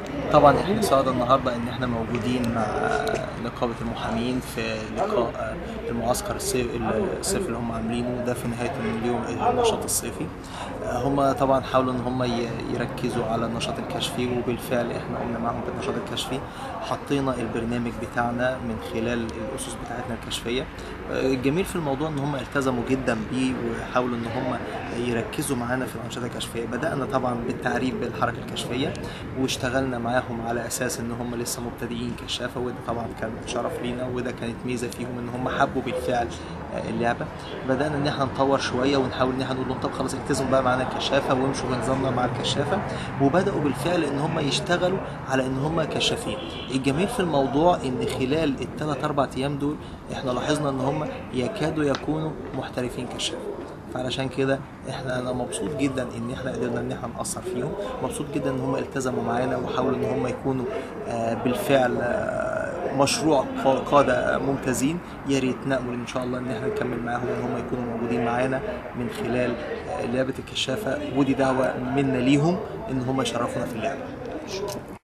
طبعا احنا سعداء النهارده ان احنا موجودين مع نقابه المحامين في لقاء المعسكر الصيف الصيف اللي هم عاملينه ده في نهايه اليوم النشاط الصيفي هم طبعا حاولوا ان هم يركزوا على النشاط الكشفي وبالفعل احنا قمنا معاهم بالنشاط الكشفي حطينا البرنامج بتاعنا من خلال الاسس بتاعتنا الكشفيه الجميل في الموضوع ان هم التزموا جدا بيه وحاولوا ان هم يركزوا معانا في الانشطه الكشفيه بدانا طبعا بالتعريف بالحركه الكشفيه واشتغلنا معاهم على اساس ان هم لسه مبتدئين كشافه وده طبعا كان شرف لينا وده كانت ميزه فيهم ان هم حبوا بالفعل اللعبه بدانا ان احنا نطور شويه ونحاول ان احنا نقول لهم طب خلاص التزموا بقى معانا الكشافه وامشوا بنظامنا مع الكشافه وبداوا بالفعل ان هم يشتغلوا على ان هم كشافين الجميل في الموضوع ان خلال الثلاث اربع ايام دول احنا لاحظنا ان هم يكادوا يكونوا محترفين كشاف فعلشان كده احنا انا مبسوط جدا ان احنا قدرنا ان احنا ناثر فيهم مبسوط جدا ان هم التزموا معانا وحاولوا ان هم يكونوا بالفعل مشروع قاده ممتازين يا ريت نامل ان شاء الله ان احنا نكمل معاهم ان هم يكونوا موجودين معانا من خلال لعبه الكشافه ودي دعوه منا ليهم ان هم يشرفونا في اللعبه